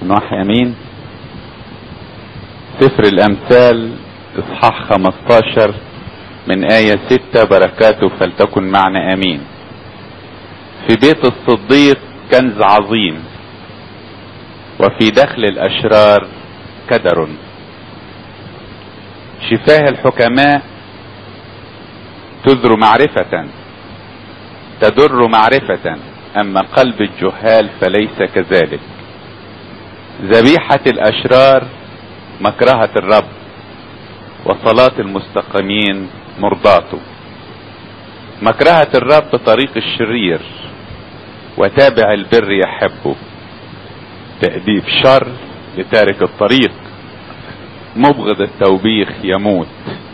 نوح امين سفر الامثال اصحاح 15 من آية ستة بركاته فلتكن معنا امين في بيت الصديق كنز عظيم وفي دخل الاشرار كدر شفاه الحكماء تذر معرفة تدر معرفة اما قلب الجهال فليس كذلك ذبيحة الاشرار مكرهة الرب وصلاة المستقيمين مرضاته مكرهة الرب طريق الشرير وتابع البر يحبه تأديب شر لتارك الطريق مبغض التوبيخ يموت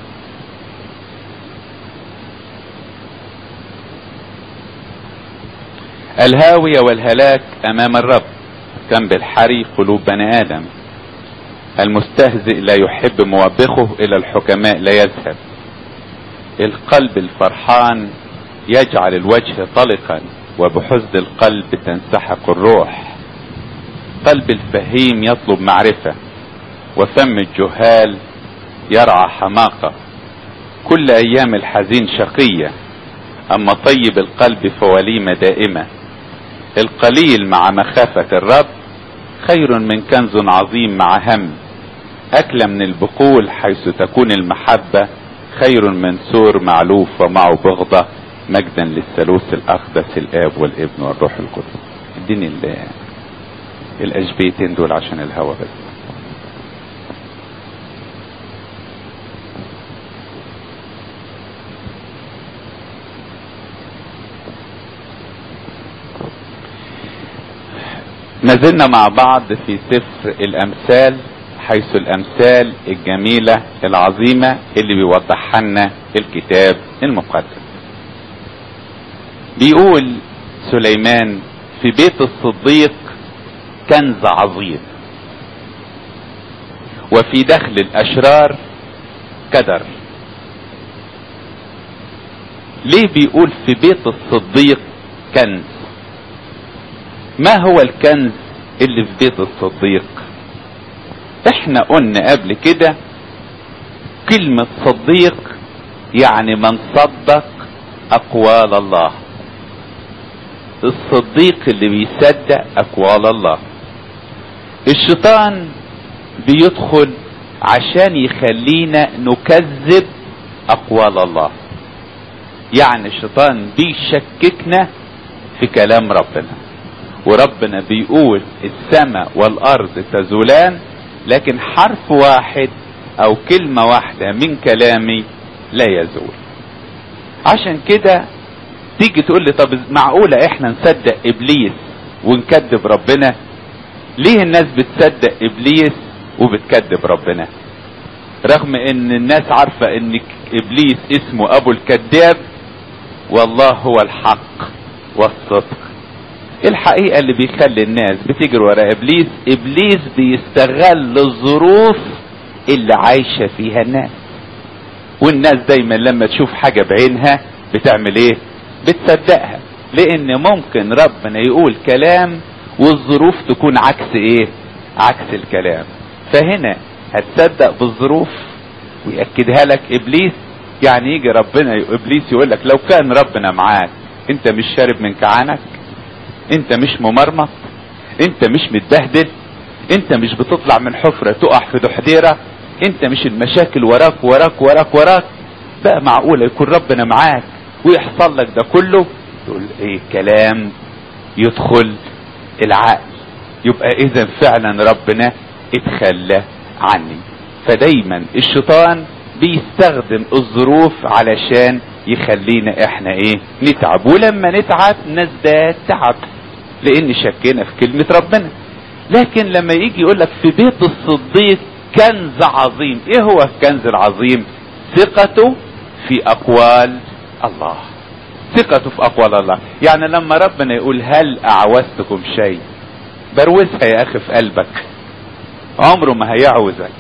الهاوية والهلاك امام الرب كم بالحري قلوب بني ادم المستهزئ لا يحب موبخه الى الحكماء لا يذهب القلب الفرحان يجعل الوجه طلقا وبحزن القلب تنسحق الروح قلب الفهيم يطلب معرفة وفم الجهال يرعى حماقة كل ايام الحزين شقية اما طيب القلب فوليمة دائمة القليل مع مخافة الرب خير من كنز عظيم مع هم اكلة من البقول حيث تكون المحبة خير من سور معلوف ومعه بغضة مجدا للثالوث الاقدس الاب والابن والروح القدس اديني الاشبيتين دول عشان الهوا بس ما زلنا مع بعض في سفر الامثال حيث الامثال الجميلة العظيمة اللي بيوضحها لنا الكتاب المقدس بيقول سليمان في بيت الصديق كنز عظيم وفي دخل الاشرار كدر ليه بيقول في بيت الصديق كنز ما هو الكنز اللي في بيت الصديق احنا قلنا قبل كده كلمة صديق يعني من صدق اقوال الله الصديق اللي بيصدق اقوال الله الشيطان بيدخل عشان يخلينا نكذب اقوال الله يعني الشيطان بيشككنا في كلام ربنا وربنا بيقول السماء والارض تزولان لكن حرف واحد او كلمة واحدة من كلامي لا يزول عشان كده تيجي تقول لي طب معقولة احنا نصدق ابليس ونكذب ربنا ليه الناس بتصدق ابليس وبتكذب ربنا رغم ان الناس عارفة ان ابليس اسمه ابو الكذاب والله هو الحق والصدق الحقيقة اللي بيخلي الناس بتجري ورا ابليس ابليس بيستغل الظروف اللي عايشة فيها الناس والناس دايما لما تشوف حاجة بعينها بتعمل ايه بتصدقها لان ممكن ربنا يقول كلام والظروف تكون عكس ايه عكس الكلام فهنا هتصدق بالظروف ويأكدها لك ابليس يعني يجي ربنا ابليس يقول لك لو كان ربنا معاك انت مش شارب من كعانك انت مش ممرمط انت مش متبهدل انت مش بتطلع من حفرة تقع في دحديرة انت مش المشاكل وراك وراك وراك وراك بقى معقولة يكون ربنا معاك ويحصل لك ده كله تقول ايه كلام يدخل العقل يبقى اذا فعلا ربنا اتخلى عني فدايما الشيطان بيستخدم الظروف علشان يخلينا احنا ايه نتعب ولما نتعب نزداد تعب لان شكينا في كلمة ربنا لكن لما يجي يقول لك في بيت الصديق كنز عظيم ايه هو الكنز العظيم ثقته في اقوال الله ثقته في اقوال الله يعني لما ربنا يقول هل اعوزتكم شيء بروزها يا اخي في قلبك عمره ما هيعوزك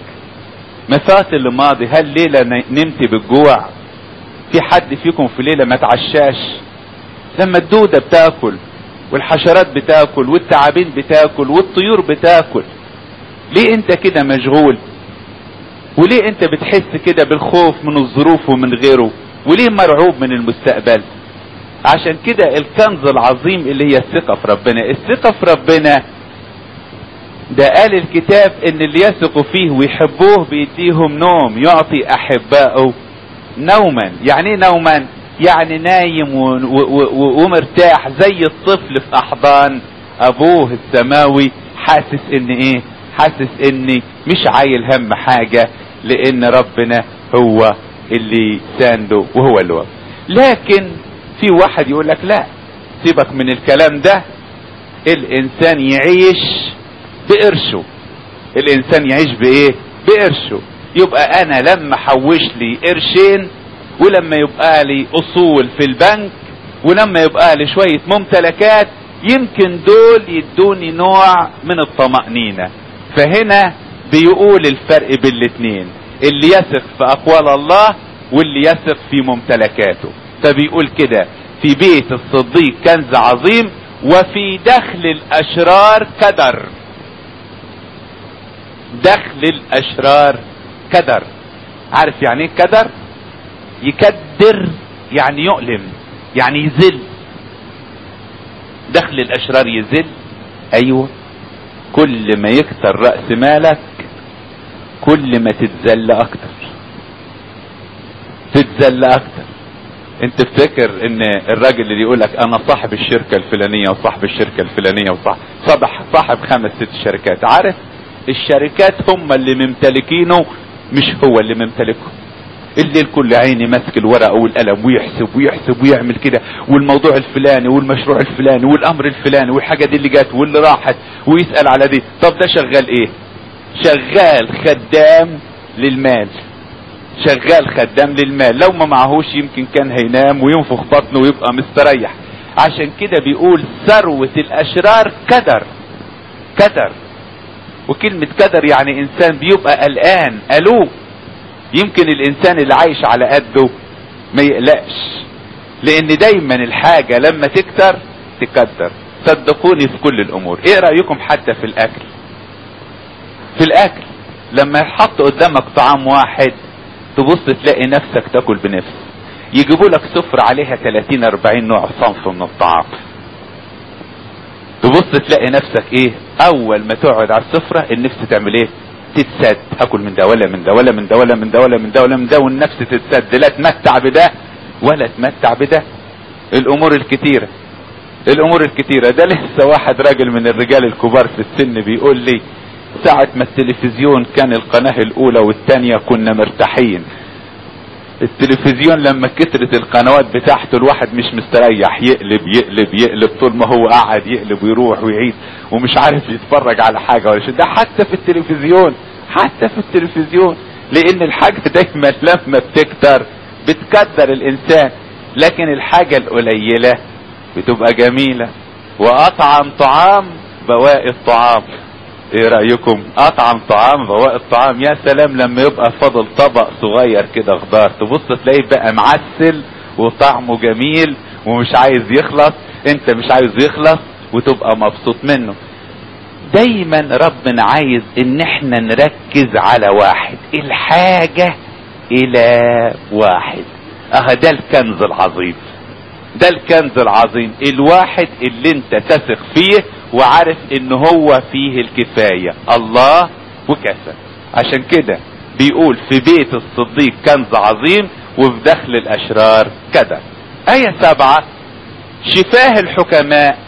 مثات اللي ماضي هل ليلة نمت بالجوع في حد فيكم في ليلة ما تعشاش لما الدودة بتاكل والحشرات بتاكل والتعابين بتاكل والطيور بتاكل ليه انت كده مشغول وليه انت بتحس كده بالخوف من الظروف ومن غيره وليه مرعوب من المستقبل عشان كده الكنز العظيم اللي هي الثقة في ربنا الثقة في ربنا ده قال الكتاب ان اللي يثقوا فيه ويحبوه بيديهم نوم يعطي احبائه نوما يعني ايه نوما يعني نايم و و و ومرتاح زي الطفل في احضان ابوه السماوي حاسس ان ايه حاسس اني مش عايل هم حاجة لان ربنا هو اللي سانده وهو اللي وقف لكن في واحد يقول لك لا سيبك من الكلام ده الانسان يعيش بقرشه الانسان يعيش بايه بقرشه يبقى انا لما حوش لي قرشين ولما يبقى لي اصول في البنك ولما يبقى لي شوية ممتلكات يمكن دول يدوني نوع من الطمأنينة فهنا بيقول الفرق بين الاتنين اللي يثق في اقوال الله واللي يثق في ممتلكاته فبيقول كده في بيت الصديق كنز عظيم وفي دخل الاشرار كدر دخل الاشرار كدر عارف يعني ايه كدر يكدر يعني يؤلم يعني يذل دخل الاشرار يذل ايوه كل ما يكتر رأس مالك كل ما تتذل اكتر تتذل اكتر انت تفتكر ان الراجل اللي يقول لك انا صاحب الشركة الفلانية وصاحب الشركة الفلانية وصاحب صبح صاحب خمس ست شركات عارف الشركات هم اللي ممتلكينه مش هو اللي ممتلكه الليل كل عيني ماسك الورقة والقلم ويحسب ويحسب ويعمل كده والموضوع الفلاني والمشروع الفلاني والامر الفلاني والحاجة دي اللي جات واللي راحت ويسأل على دي طب ده شغال ايه شغال خدام للمال شغال خدام للمال لو ما معهوش يمكن كان هينام وينفخ بطنه ويبقى مستريح عشان كده بيقول ثروة الاشرار كدر كدر وكلمة كدر يعني انسان بيبقى قلقان قلوق يمكن الانسان اللي عايش على قده ما يقلقش لان دايما الحاجة لما تكتر تكدر صدقوني في كل الامور ايه رأيكم حتى في الاكل في الاكل لما يحط قدامك طعام واحد تبص تلاقي نفسك تاكل بنفس يجيبوا لك سفرة عليها 30 40 نوع صنف من الطعام تبص تلاقي نفسك ايه اول ما تقعد على السفرة النفس تعمل ايه تتسد اكل من ده ولا من ده ولا من ده ولا من ده ولا من ده ولا من ده والنفس تتسد لا تمتع بده ولا تمتع بده الامور الكتيرة الامور الكتيرة ده لسه واحد راجل من الرجال الكبار في السن بيقول لي ساعة ما التلفزيون كان القناة الاولى والثانية كنا مرتاحين التلفزيون لما كترت القنوات بتاعته الواحد مش مستريح يقلب يقلب يقلب طول ما هو قاعد يقلب ويروح ويعيد ومش عارف يتفرج على حاجة ولا شيء ده حتى في التلفزيون حتى في التلفزيون لان الحاجة دايما لما بتكتر بتكدر الانسان لكن الحاجة القليلة بتبقى جميلة واطعم طعام بواقي الطعام ايه رأيكم اطعم طعام بواقي الطعام يا سلام لما يبقى فاضل طبق صغير كده خضار تبص تلاقيه بقى معسل وطعمه جميل ومش عايز يخلص انت مش عايز يخلص وتبقى مبسوط منه دايما ربنا عايز ان احنا نركز على واحد الحاجة الى واحد اه ده الكنز العظيم ده الكنز العظيم الواحد اللي انت تثق فيه وعارف ان هو فيه الكفاية الله وكفى عشان كده بيقول في بيت الصديق كنز عظيم وفي دخل الاشرار كذا اية سبعة شفاه الحكماء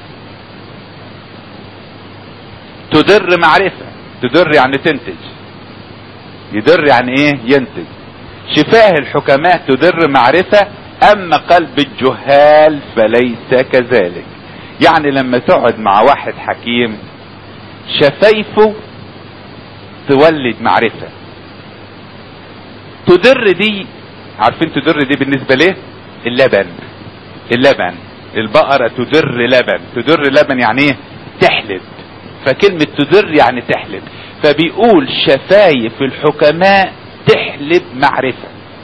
تدر معرفة تدر يعني تنتج يدر يعني ايه ينتج شفاه الحكماء تدر معرفة اما قلب الجهال فليس كذلك يعني لما تقعد مع واحد حكيم شفايفه تولد معرفة تدر دي عارفين تدر دي بالنسبة ليه اللبن اللبن البقرة تدر لبن تدر لبن يعني ايه تحلب فكلمة تدر يعني تحلب فبيقول شفايف الحكماء تحلب معرفة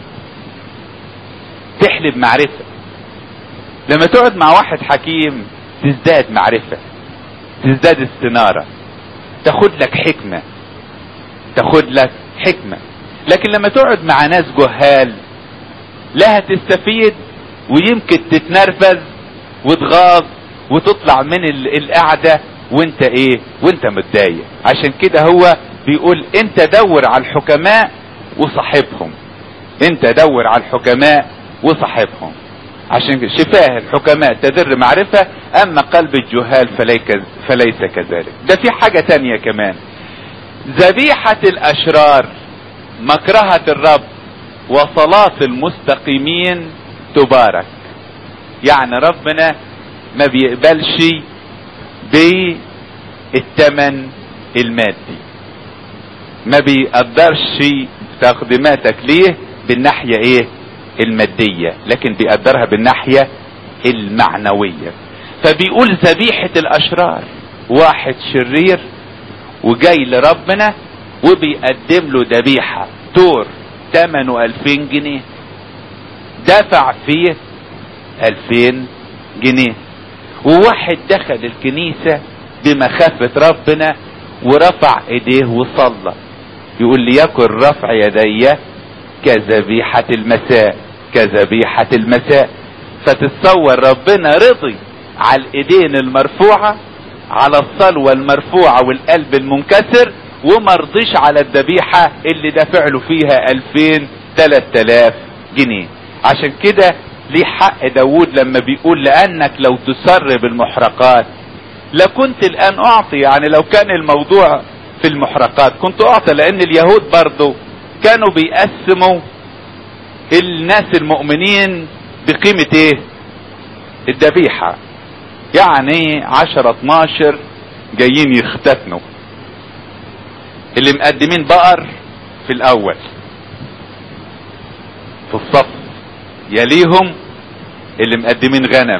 تحلب معرفة لما تقعد مع واحد حكيم تزداد معرفة تزداد استنارة تاخد لك حكمة تاخد لك حكمة لكن لما تقعد مع ناس جهال لا هتستفيد ويمكن تتنرفز وتغاظ وتطلع من ال- القعدة وانت ايه وانت متضايق عشان كده هو بيقول انت دور على الحكماء وصاحبهم انت دور على الحكماء وصاحبهم عشان كده شفاه الحكماء تدر معرفة اما قلب الجهال فليك فليس كذلك ده في حاجة تانية كمان ذبيحة الاشرار مكرهة الرب وصلاة المستقيمين تبارك يعني ربنا ما بيقبلش بالثمن المادي ما بيقدرش تقديماتك ليه بالناحية ايه المادية لكن بيقدرها بالناحية المعنوية فبيقول ذبيحة الاشرار واحد شرير وجاي لربنا وبيقدم له ذبيحة تور ثمنه الفين جنيه دفع فيه الفين جنيه وواحد دخل الكنيسة بمخافة ربنا ورفع ايديه وصلى يقول ليكن رفع يدي كذبيحة المساء كذبيحة المساء فتتصور ربنا رضي على الايدين المرفوعة على الصلوة المرفوعة والقلب المنكسر وما رضيش على الذبيحة اللي دافع له فيها الفين تلات الاف جنيه عشان كده ليه حق داود لما بيقول لانك لو تسر بالمحرقات لكنت الان اعطي يعني لو كان الموضوع في المحرقات كنت اعطي لان اليهود برضو كانوا بيقسموا الناس المؤمنين بقيمة ايه الذبيحة يعني عشرة اتناشر جايين يختتنوا اللي مقدمين بقر في الاول في الصف يليهم اللي مقدمين غنم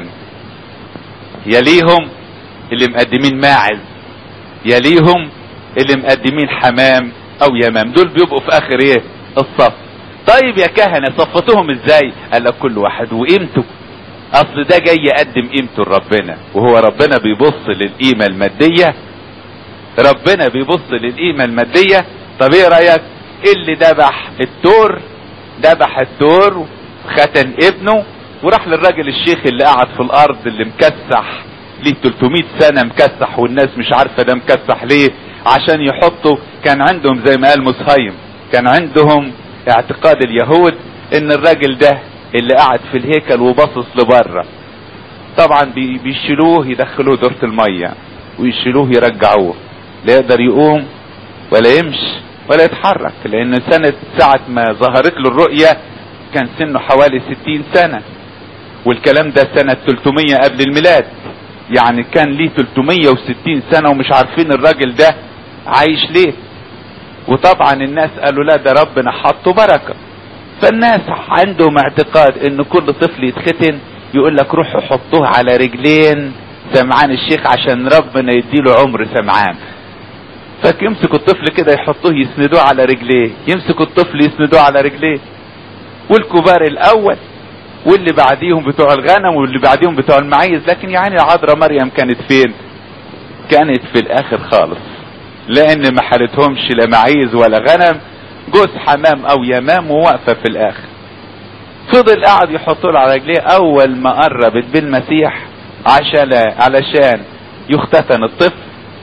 يليهم اللي مقدمين ماعز يليهم اللي مقدمين حمام او يمام دول بيبقوا في اخر ايه الصف طيب يا كهنة صفتهم ازاي قال لك كل واحد وقيمته اصل ده جاي يقدم قيمته لربنا وهو ربنا بيبص للقيمة المادية ربنا بيبص للقيمة المادية طب ايه رأيك اللي ذبح التور ذبح التور ختن ابنه وراح للراجل الشيخ اللي قاعد في الارض اللي مكسح ليه 300 سنة مكسح والناس مش عارفة ده مكسح ليه عشان يحطوا كان عندهم زي ما قال مسهيم كان عندهم اعتقاد اليهود ان الراجل ده اللي قاعد في الهيكل وباصص لبره طبعا بي- بيشيلوه يدخلوه دورة المية ويشيلوه يرجعوه لا يقدر يقوم ولا يمشي ولا يتحرك لان سنة ساعة ما ظهرت له الرؤية كان سنه حوالي 60 سنة والكلام ده سنة 300 قبل الميلاد يعني كان ليه 360 سنة ومش عارفين الراجل ده عايش ليه وطبعا الناس قالوا لا ده ربنا حطه بركة فالناس عندهم اعتقاد ان كل طفل يتختن يقول لك روحوا حطوه على رجلين سمعان الشيخ عشان ربنا يديله عمر سمعان فيمسكوا الطفل كده يحطوه يسندوه على رجليه يمسكوا الطفل يسندوه على رجليه والكبار الاول واللي بعديهم بتوع الغنم واللي بعديهم بتوع المعيز لكن يعني العذراء مريم كانت فين كانت في الاخر خالص لان ما حالتهمش لا معيز ولا غنم جوز حمام او يمام وواقفه في الاخر فضل قاعد يحط له على رجليه اول ما قربت بالمسيح عشان علشان يختتن الطفل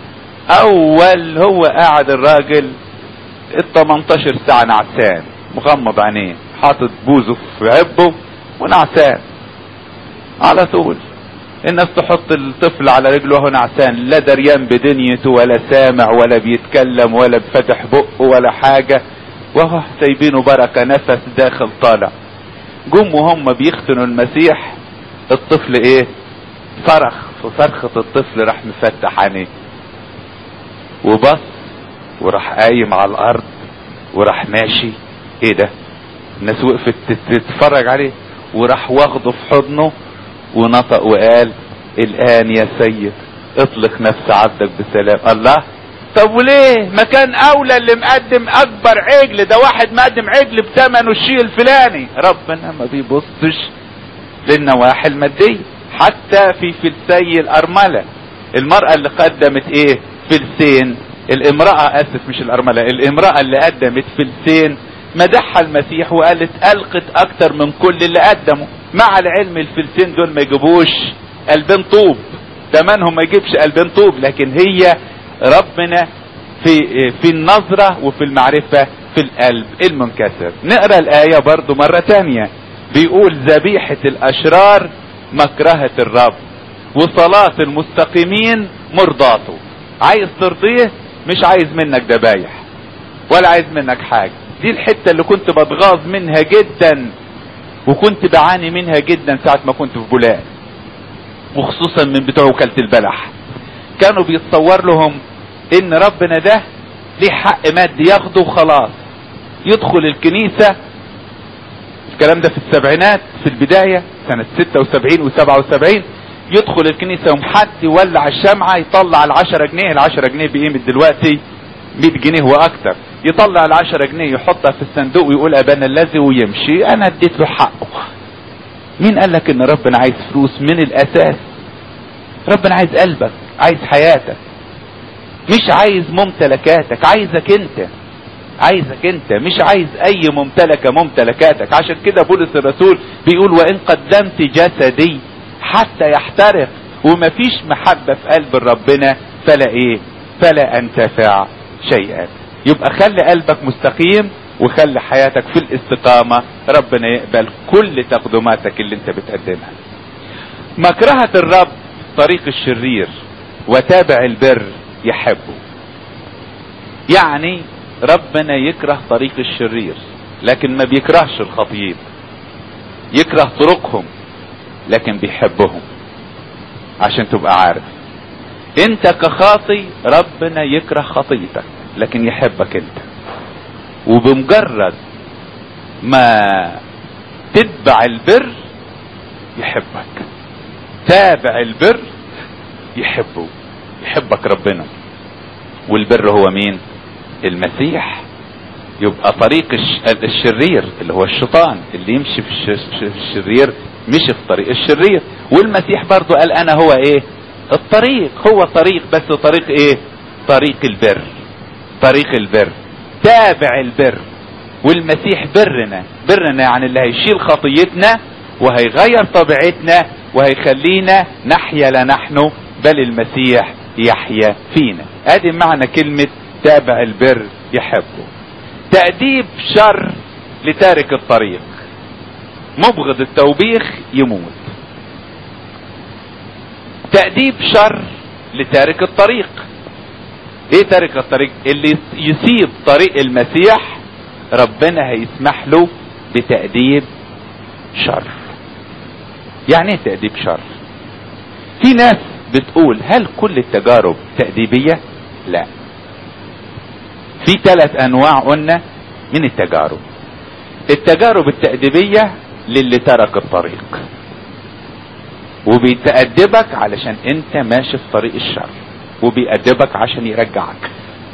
اول هو قاعد الراجل ال 18 ساعه نعسان مغمض عينيه حاطط بوزه في عبه ونعسان على طول الناس تحط الطفل على رجله وهو نعسان لا دريان بدنيته ولا سامع ولا بيتكلم ولا بفتح بقه ولا حاجة وهو سايبينه بركة نفس داخل طالع جم وهم بيختنوا المسيح الطفل ايه صرخ في صرخة الطفل راح مفتح عينيه وبص وراح قايم على الارض وراح ماشي ايه ده الناس وقفت تتفرج عليه وراح واخده في حضنه ونطق وقال الان يا سيد اطلق نفس عبدك بسلام الله طب وليه ما كان اولى اللي مقدم اكبر عجل ده واحد مقدم عجل بثمنه الشيء الفلاني ربنا ما بيبصش للنواحي المادية حتى في فلسي الارملة المرأة اللي قدمت ايه فلسين الامرأة اسف مش الارملة الامرأة اللي قدمت فلسين مدحها المسيح وقالت القت اكتر من كل اللي قدموا مع العلم الفلسين دول ما يجيبوش قلبين طوب تمنهم ما يجيبش قلبين طوب لكن هي ربنا في في النظرة وفي المعرفة في القلب المنكسر نقرا الآية برضو مرة تانية بيقول ذبيحة الأشرار مكرهة الرب وصلاة المستقيمين مرضاته عايز ترضيه مش عايز منك دبايح ولا عايز منك حاجة دي الحتة اللي كنت بتغاظ منها جدا وكنت بعاني منها جدا ساعة ما كنت في بولاق وخصوصا من بتوع وكالة البلح كانوا بيتصور لهم ان ربنا ده ليه حق مادي ياخده وخلاص يدخل الكنيسة الكلام ده في السبعينات في البداية سنة 76 و77 يدخل الكنيسة يوم حد يولع الشمعة يطلع العشرة جنيه العشرة جنيه بقيمة دلوقتي 100 جنيه واكتر يطلع العشرة جنيه يحطها في الصندوق ويقول ابانا الذي ويمشي انا اديت له حقه مين قال لك ان ربنا عايز فلوس من الاساس ربنا عايز قلبك عايز حياتك مش عايز ممتلكاتك عايزك انت عايزك انت مش عايز اي ممتلكة ممتلكاتك عشان كده بولس الرسول بيقول وان قدمت جسدي حتى يحترق ومفيش محبة في قلب ربنا فلا ايه فلا انتفع شيئا يبقى خلي قلبك مستقيم وخلي حياتك في الاستقامة ربنا يقبل كل تقدماتك اللي انت بتقدمها مكرهة الرب طريق الشرير وتابع البر يحبه يعني ربنا يكره طريق الشرير لكن ما بيكرهش الخطيب يكره طرقهم لكن بيحبهم عشان تبقى عارف انت كخاطي ربنا يكره خطيتك لكن يحبك انت وبمجرد ما تتبع البر يحبك تابع البر يحبه يحبك ربنا والبر هو مين المسيح يبقى طريق الشرير اللي هو الشيطان اللي يمشي في الشرير مشي في طريق الشرير والمسيح برضو قال انا هو ايه الطريق هو طريق بس طريق ايه طريق البر طريق البر تابع البر والمسيح برنا برنا يعني اللي هيشيل خطيتنا وهيغير طبيعتنا وهيخلينا نحيا لا نحن بل المسيح يحيا فينا ادي معنى كلمة تابع البر يحبه تأديب شر لتارك الطريق مبغض التوبيخ يموت تأديب شر لتارك الطريق ايه تارك الطريق اللي يسيب طريق المسيح ربنا هيسمح له بتأديب شر يعني ايه تأديب شر في ناس بتقول هل كل التجارب تأديبية لا في ثلاث انواع قلنا من التجارب التجارب التأديبية للي ترك الطريق وبيتأدبك علشان انت ماشي في طريق الشر وبيأدبك عشان يرجعك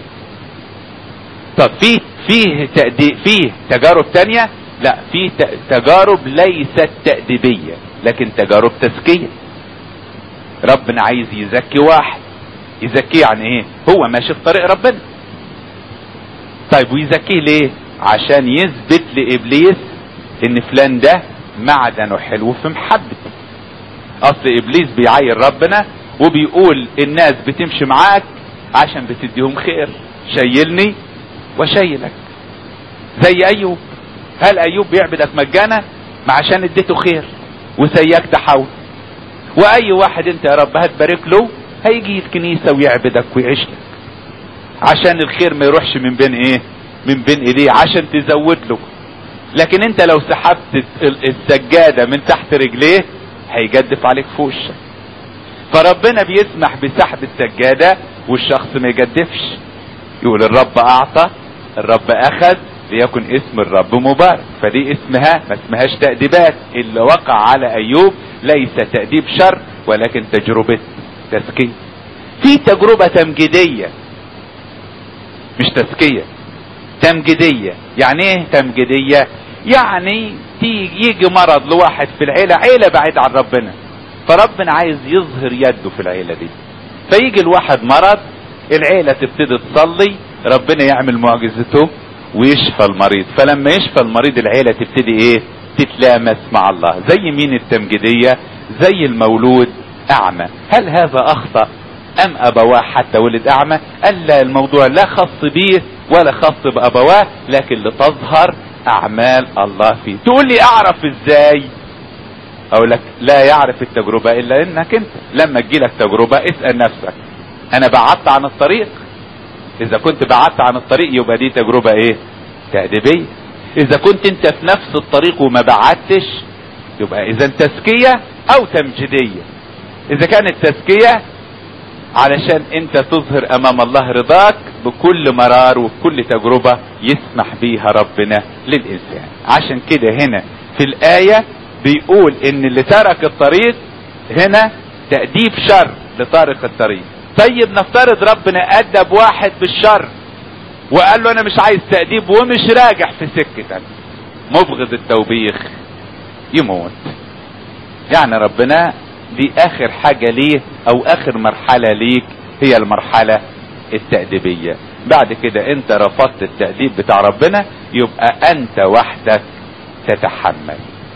طب في فيه تأدي فيه تجارب تانية لا في تجارب ليست تأديبية لكن تجارب تزكية ربنا عايز يزكي واحد يزكيه يعني ايه هو ماشي في طريق ربنا طيب ويزكيه ليه عشان يثبت لابليس ان فلان ده معدنه حلو في محبتي اصل ابليس بيعاير ربنا وبيقول الناس بتمشي معاك عشان بتديهم خير شيلني وشيلك زي ايوب هل ايوب بيعبدك مجانا ما عشان اديته خير وسياك تحول واي واحد انت يا رب هتبارك له هيجي الكنيسة ويعبدك ويعيش لك عشان الخير ما يروحش من بين ايه من بين ايديه عشان تزود له لكن انت لو سحبت السجادة من تحت رجليه هيجدف عليك في وشك فربنا بيسمح بسحب السجادة والشخص ما يجدفش يقول الرب اعطى الرب اخذ ليكن اسم الرب مبارك فدي اسمها ما اسمهاش تأديبات اللي وقع على ايوب ليس تأديب شر ولكن تجربة تزكية في تجربة تمجيدية مش تزكية تمجيدية يعني ايه تمجيدية يعني تيجي يجي مرض لواحد في العيلة عيلة بعيد عن ربنا فربنا عايز يظهر يده في العيلة دي فيجي الواحد مرض العيلة تبتدي تصلي ربنا يعمل معجزته ويشفى المريض فلما يشفى المريض العيلة تبتدي ايه تتلامس مع الله زي مين التمجيدية زي المولود اعمى هل هذا اخطأ ام ابواه حتى ولد اعمى قال لا الموضوع لا خاص بيه ولا خاص بابواه لكن لتظهر اعمال الله فيه تقول لي اعرف ازاي اقول لك لا يعرف التجربة الا انك انت لما تجيلك تجربة اسأل نفسك انا بعدت عن الطريق اذا كنت بعدت عن الطريق يبقى دي تجربة ايه تأديبية اذا كنت انت في نفس الطريق وما بعدتش يبقى اذا تزكية او تمجيدية اذا كانت تزكية علشان انت تظهر امام الله رضاك بكل مرار وبكل تجربة يسمح بيها ربنا للانسان عشان كده هنا في الاية بيقول ان اللي ترك الطريق هنا تأديب شر لطارق الطريق طيب نفترض ربنا ادب واحد بالشر وقال له انا مش عايز تأديب ومش راجع في سكتك مبغض التوبيخ يموت يعني ربنا دي اخر حاجة ليه او اخر مرحلة ليك هي المرحلة التأديبية بعد كده انت رفضت التأديب بتاع ربنا يبقى انت وحدك تتحمل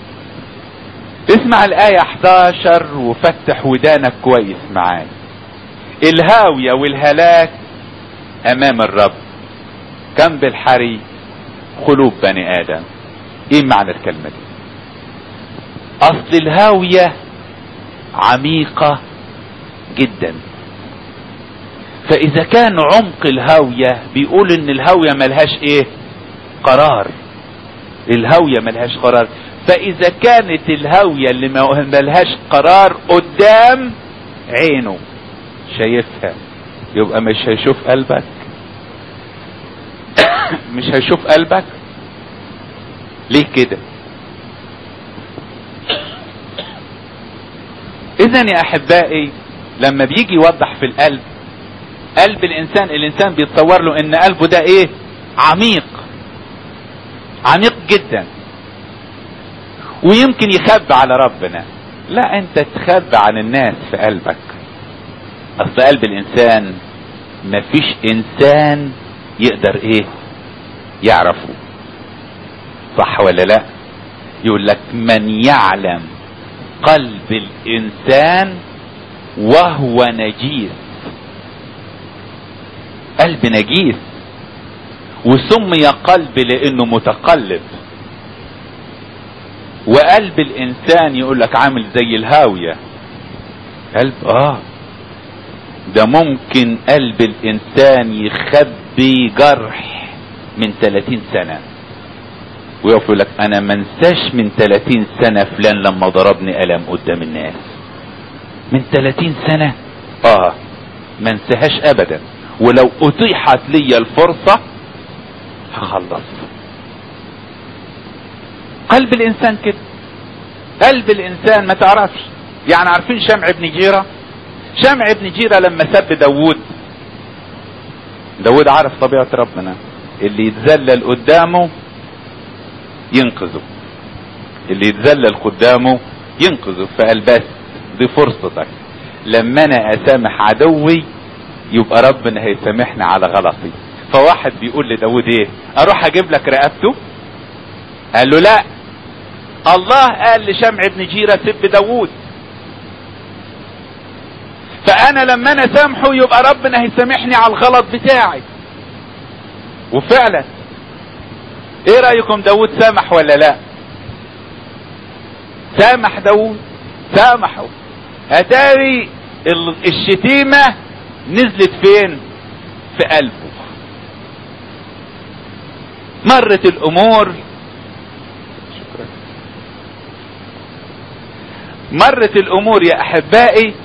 اسمع الآية 11 وفتح ودانك كويس معايا الهاوية والهلاك امام الرب كم بالحري قلوب بني ادم ايه معنى الكلمة دي اصل الهاوية عميقة جدا فاذا كان عمق الهاوية بيقول ان الهاوية ملهاش ايه قرار الهاوية ملهاش قرار فاذا كانت الهاوية اللي ملهاش قرار قدام عينه شايفها يبقى مش هيشوف قلبك مش هيشوف قلبك ليه كده اذا يا احبائي لما بيجي يوضح في القلب قلب الانسان الانسان بيتصور له ان قلبه ده ايه عميق عميق جدا ويمكن يخبى على ربنا لا انت تخبى عن الناس في قلبك اصل قلب الانسان مفيش انسان يقدر ايه يعرفه صح ولا لا يقول لك من يعلم قلب الانسان وهو نجيس قلب نجيس وسمي قلب لانه متقلب وقلب الانسان يقول لك عامل زي الهاوية قلب اه ده ممكن قلب الانسان يخبي جرح من 30 سنة ويقف يقول لك انا منساش من 30 سنة فلان لما ضربني قلم قدام الناس من 30 سنة اه منساهاش ابدا ولو اتيحت لي الفرصة هخلص قلب الانسان كده قلب الانسان ما تعرفش يعني عارفين شمع ابن جيرة شمع ابن جيرة لما سب داوود داوود عارف طبيعة ربنا اللي يتذلل قدامه ينقذه اللي يتذلل قدامه ينقذه فقال بس دي فرصتك لما انا اسامح عدوي يبقى ربنا هيسامحني على غلطي فواحد بيقول لداود ايه اروح اجيب لك رقبته قال له لا الله قال لشمع ابن جيرة سب داود فانا لما انا سامحه يبقى ربنا هيسامحني على الغلط بتاعي وفعلا ايه رأيكم داود سامح ولا لا سامح داود سامحه اتاري الشتيمة نزلت فين في قلبه مرت الامور شكرا مرت الامور يا احبائي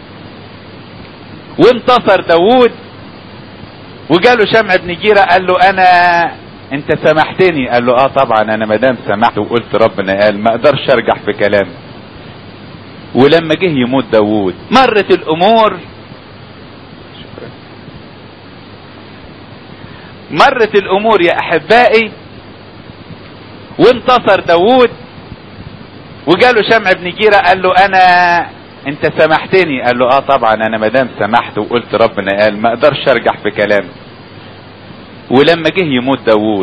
وانتصر داود وجاله شمع بن جيرة قال له انا انت سامحتني قال له اه طبعا انا مدام سمحت وقلت ربنا قال ما اقدرش ارجع في كلامي ولما جه يموت داوود مرت الامور شكرا مرت الامور يا احبائي وانتصر داوود وجاله شمع بن جيرة قال له انا انت سامحتني قال له اه طبعا انا مدام سمحت وقلت ربنا قال ما اقدرش ارجع في كلامي ولما جه يموت داوود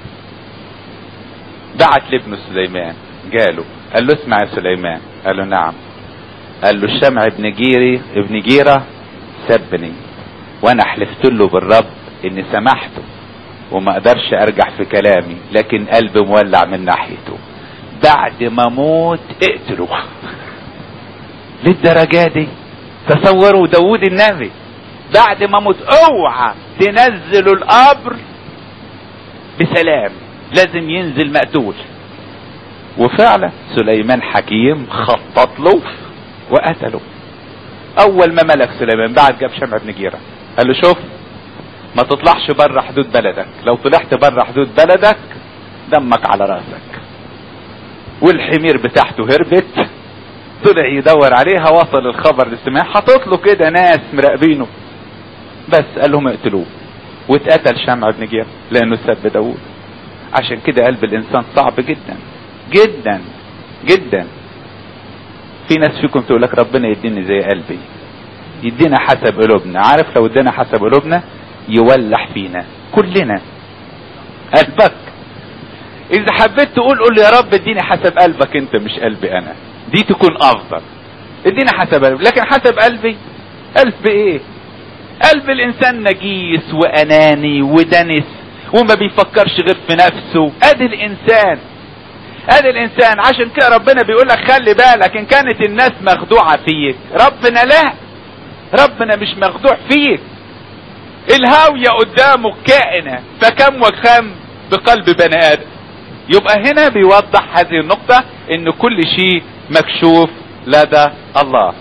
بعت لابنه سليمان جاله قال له اسمع يا سليمان قال له نعم قال له الشمع ابن جيري ابن جيرة سبني وانا حلفت له بالرب اني سمحته وما اقدرش ارجع في كلامي لكن قلبي مولع من ناحيته بعد ما اموت اقتلوه للدرجة دي تصوروا داود النبي بعد ما اموت اوعى تنزلوا القبر بسلام لازم ينزل مقتول وفعلا سليمان حكيم خطط له وقتله اول ما ملك سليمان بعد جاب شمع بن جيرة قال له شوف ما تطلعش بره حدود بلدك لو طلعت بره حدود بلدك دمك على راسك والحمير بتاعته هربت طلع يدور عليها وصل الخبر للسماء حاطط له كده ناس مراقبينه بس قال لهم اقتلوه واتقتل شمع بن جير لانه سب داوود عشان كده قلب الانسان صعب جدا جدا جدا في ناس فيكم تقول لك ربنا يديني زي قلبي يدينا حسب قلوبنا عارف لو ادينا حسب قلوبنا يولع فينا كلنا قلبك اذا حبيت تقول قول يا رب اديني حسب قلبك انت مش قلبي انا دي تكون افضل ادينا حسب قلبي لكن حسب قلبي قلب ايه قلب الانسان نجيس واناني ودنس وما بيفكرش غير في نفسه ادي الانسان ادي الانسان عشان كده ربنا بيقول لك خلي بالك ان كانت الناس مخدوعة فيك ربنا لا ربنا مش مخدوع فيك الهاوية قدامه كائنة فكم وكم بقلب بني ادم يبقى هنا بيوضح هذه النقطة ان كل شيء مكشوف لدى الله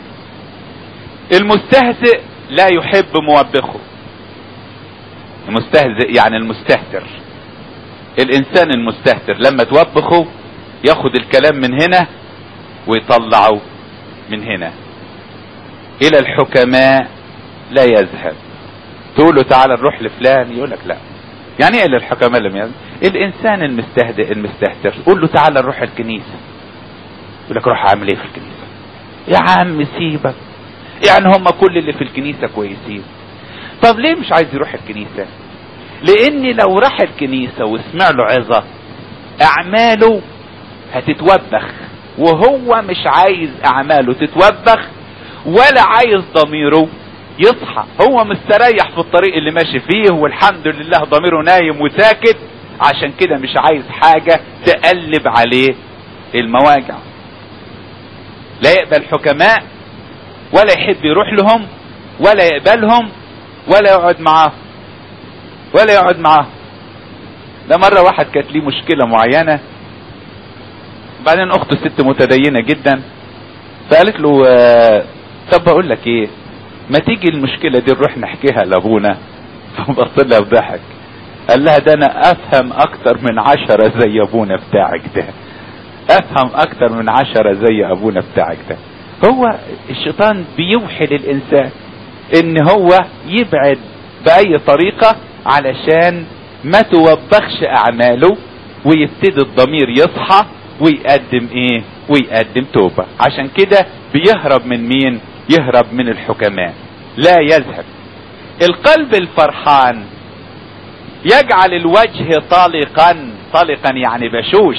المستهزئ لا يحب موبخه المستهزئ يعني المستهتر الانسان المستهتر لما توبخه ياخد الكلام من هنا ويطلعه من هنا الى الحكماء لا يذهب تقول له تعالى نروح لفلان يقول لك لا يعني ايه للحكماء لم يذهب الانسان المستهدئ المستهتر قول له تعالى نروح الكنيسه يقول لك روح اعمل ايه في الكنيسه يا عم سيبك يعني هم كل اللي في الكنيسه كويسين طب ليه مش عايز يروح الكنيسه لان لو راح الكنيسه وسمع له عظه اعماله هتتوبخ وهو مش عايز اعماله تتوبخ ولا عايز ضميره يصحى هو مستريح في الطريق اللي ماشي فيه والحمد لله ضميره نايم وساكت عشان كده مش عايز حاجة تقلب عليه المواجع لا يقبل حكماء ولا يحب يروح لهم ولا يقبلهم ولا يقعد معاهم ولا يقعد معاهم ده مرة واحد كانت ليه مشكلة معينة بعدين اخته ست متدينة جدا فقالت له آه طب بقول لك ايه ما تيجي المشكلة دي نروح نحكيها لابونا فبص لها بضحك قال لها ده انا افهم اكتر من عشرة زي ابونا بتاعك ده افهم اكتر من عشرة زي ابونا بتاعك ده هو الشيطان بيوحي للانسان ان هو يبعد باي طريقة علشان ما توبخش اعماله ويبتدي الضمير يصحى ويقدم ايه ويقدم توبة عشان كده بيهرب من مين يهرب من الحكماء لا يذهب القلب الفرحان يجعل الوجه طلقا طلقا يعني بشوش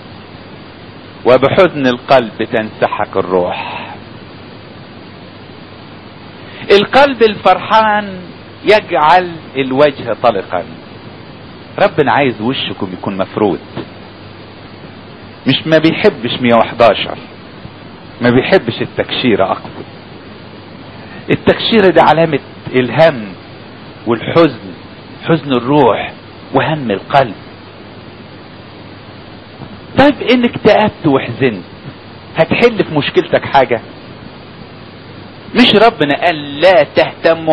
وبحزن القلب تنسحق الروح القلب الفرحان يجعل الوجه طلقا ربنا عايز وشكم يكون مفرود مش ما بيحبش 111 ما بيحبش التكشيرة اقصد التكشيرة ده علامة الهم والحزن حزن الروح وهم القلب طيب ان اكتئبت وحزنت هتحل في مشكلتك حاجة مش ربنا قال لا تهتموا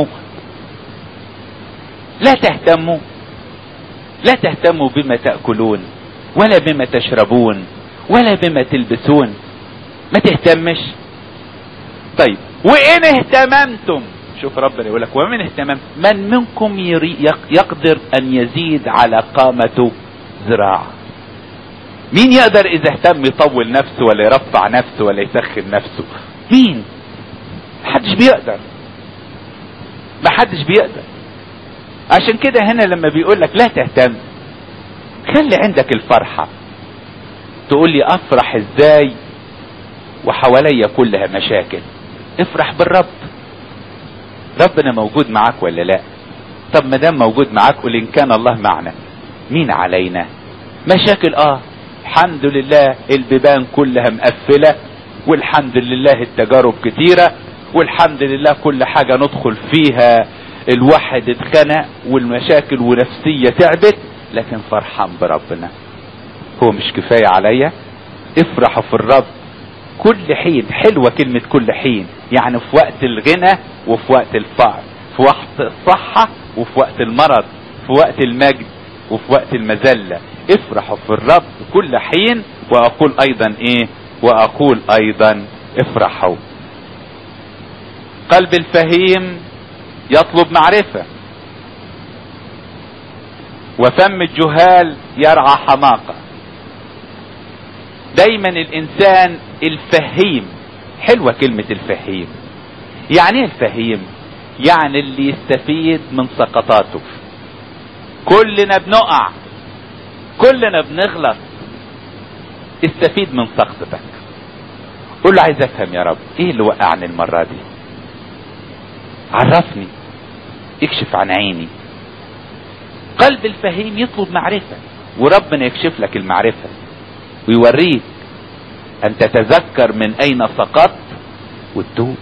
لا تهتموا لا تهتموا بما تأكلون ولا بما تشربون ولا بما تلبسون ما تهتمش طيب وإن اهتممتم شوف ربنا يقول لك ومن اهتمم من منكم يقدر أن يزيد على قامته ذراع مين يقدر إذا اهتم يطول نفسه ولا يرفع نفسه ولا يسخن نفسه مين محدش بيقدر محدش بيقدر عشان كده هنا لما بيقول لك لا تهتم خلي عندك الفرحة تقول لي افرح ازاي وحواليا كلها مشاكل افرح بالرب ربنا موجود معاك ولا لا طب ما دام موجود معاك قول ان كان الله معنا مين علينا مشاكل اه الحمد لله البيبان كلها مقفلة والحمد لله التجارب كتيرة والحمد لله كل حاجة ندخل فيها الواحد اتخنق والمشاكل ونفسية تعبت لكن فرحان بربنا هو مش كفاية عليا افرحوا في الرب كل حين حلوة كلمة كل حين يعني في وقت الغنى وفي وقت الفقر في وقت الصحة وفي وقت المرض في وقت المجد وفي وقت المذلة افرحوا في الرب كل حين واقول ايضا ايه واقول ايضا افرحوا قلب الفهيم يطلب معرفة وفم الجهال يرعى حماقة دايما الانسان الفهيم حلوة كلمة الفهيم يعني ايه الفهيم يعني اللي يستفيد من سقطاته كلنا بنقع كلنا بنغلط استفيد من سقطتك قول له عايز افهم يا رب ايه اللي وقعني المرة دي عرفني اكشف عن عيني قلب الفهيم يطلب معرفة وربنا يكشف لك المعرفة ويوريك ان تتذكر من اين سقطت وتتوب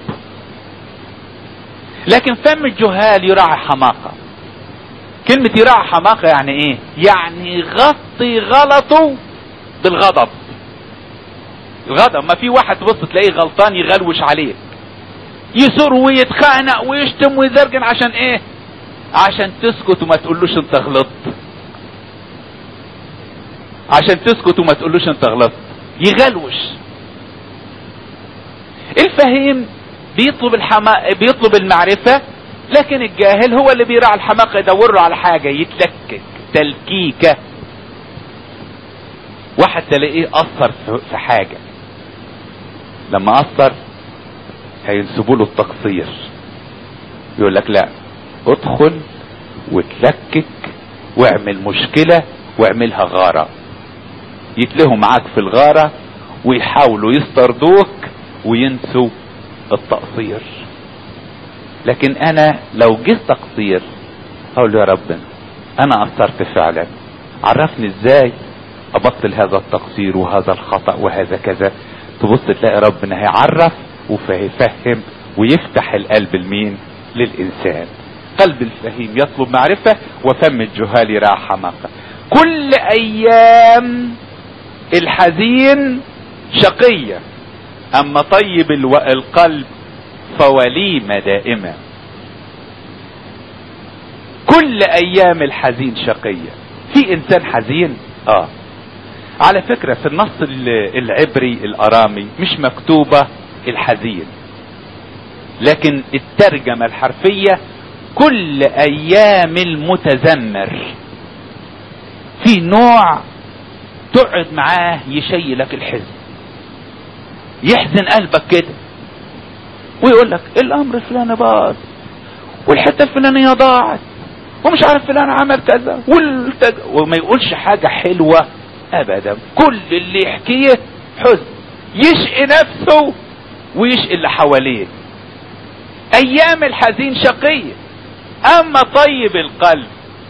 لكن فم الجهال يراعي حماقة كلمة يراعي حماقة يعني ايه يعني غطي غلطه بالغضب الغضب ما في واحد تبص تلاقيه غلطان يغلوش عليك يسر ويتخانق ويشتم ويزرجن عشان ايه عشان تسكت وما تقولوش انت غلطت عشان تسكت وما تقولوش انت غلطت يغلوش الفهيم بيطلب الحما... بيطلب المعرفة لكن الجاهل هو اللي بيراعي الحماقة يدور له على حاجة يتلكك تلكيكة واحد تلاقيه اثر في حاجة لما اثر هينسبوا له التقصير يقول لك لا ادخل وتلكك واعمل مشكلة واعملها غارة يتلهوا معاك في الغارة ويحاولوا يستردوك وينسوا التقصير لكن انا لو جه تقصير اقول له يا رب انا قصرت فعلا عرفني ازاي ابطل هذا التقصير وهذا الخطأ وهذا كذا تبص تلاقي ربنا هيعرف ويفهم ويفتح القلب المين للانسان قلب الفهيم يطلب معرفة وفم الجهال يراعى حماقة كل ايام الحزين شقية اما طيب الو... القلب فوليمة دائمة كل ايام الحزين شقية في انسان حزين اه على فكرة في النص العبري الارامي مش مكتوبة الحزين لكن الترجمة الحرفية كل ايام المتذمر في نوع تقعد معاه يشيلك الحزن يحزن قلبك كده ويقول لك الامر الفلاني باظ والحته الفلانيه ضاعت ومش عارف فلان عمل كذا والتج... وما يقولش حاجه حلوه ابدا كل اللي يحكيه حزن يشقي نفسه ويشقي اللي حواليه ايام الحزين شقيه اما طيب القلب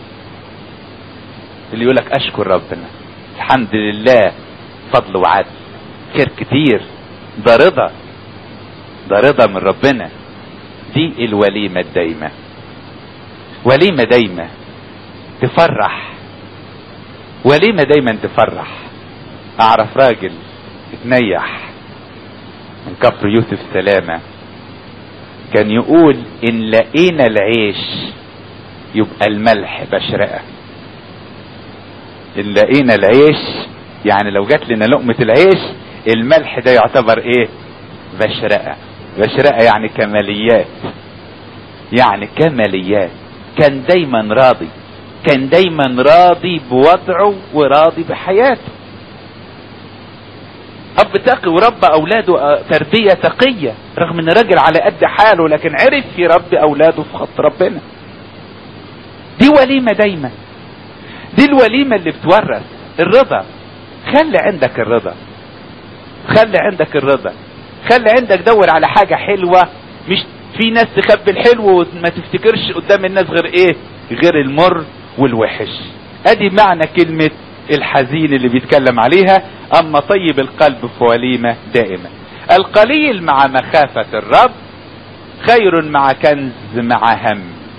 اللي يقول لك اشكر ربنا الحمد لله فضل وعدل خير كتير ده رضا ده رضا من ربنا دي الوليمة الدايمة وليمة دايمة تفرح وليمة دايما تفرح اعرف راجل اتنيح من كفر يوسف سلامة كان يقول ان لقينا العيش يبقى الملح بشرقة ان لقينا العيش يعني لو جات لنا لقمة العيش الملح ده يعتبر ايه بشرقة بشرقة يعني كماليات يعني كماليات كان دايما راضي كان دايما راضي بوضعه وراضي بحياته اب تقي وربى اولاده تربية تقية رغم ان راجل على قد حاله لكن عرف يربي اولاده في خط ربنا دي وليمة دايما دي الوليمة اللي بتورث الرضا خلي عندك الرضا خلي عندك الرضا خلي عندك دور على حاجة حلوة مش في ناس تخبي الحلو وما تفتكرش قدام الناس غير ايه غير المر والوحش ادي معنى كلمة الحزين اللي بيتكلم عليها اما طيب القلب في وليمة دائما القليل مع مخافة الرب خير مع كنز مع هم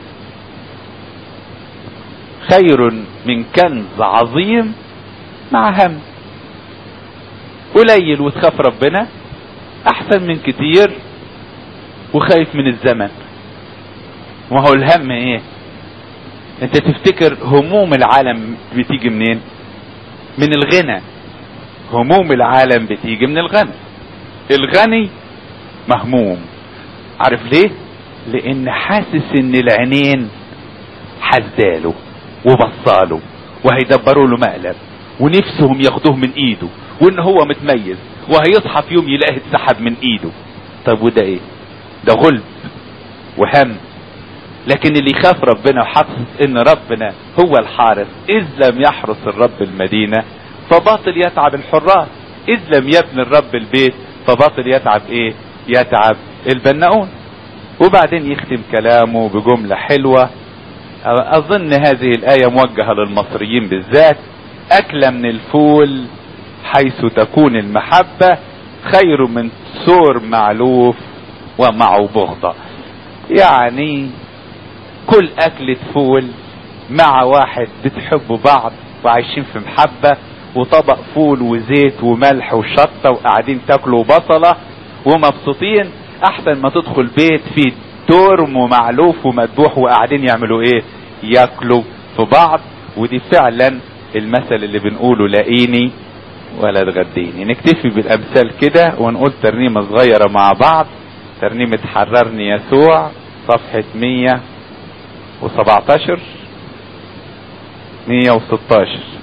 خير من كنز عظيم مع هم قليل وتخاف ربنا احسن من كتير وخايف من الزمن ما هو الهم ايه انت تفتكر هموم العالم بتيجي منين من الغنى هموم العالم بتيجي من الغنى الغني مهموم عارف ليه لان حاسس ان العينين حزاله وبصاله وهيدبروا له مقلب ونفسهم ياخدوه من ايده وان هو متميز وهيصحى في يوم يلاقي اتسحب من ايده طب وده ايه ده غلب وهم لكن اللي يخاف ربنا وحاسس ان ربنا هو الحارس اذ لم يحرس الرب المدينة فباطل يتعب الحراس اذ لم يبني الرب البيت فباطل يتعب ايه يتعب البناؤون وبعدين يختم كلامه بجملة حلوة اظن هذه الاية موجهة للمصريين بالذات اكلة من الفول حيث تكون المحبة خير من سور معلوف ومعه بغضة يعني كل اكلة فول مع واحد بتحبوا بعض وعايشين في محبة وطبق فول وزيت وملح وشطة وقاعدين تاكلوا بصلة ومبسوطين احسن ما تدخل بيت فيه ترم ومعلوف ومذبوح وقاعدين يعملوا ايه ياكلوا في بعض ودي فعلا المثل اللي بنقوله لاقيني ولا تغديني نكتفي بالامثال كده ونقول ترنيمة صغيرة مع بعض ترنيمة حررني يسوع صفحة 117 116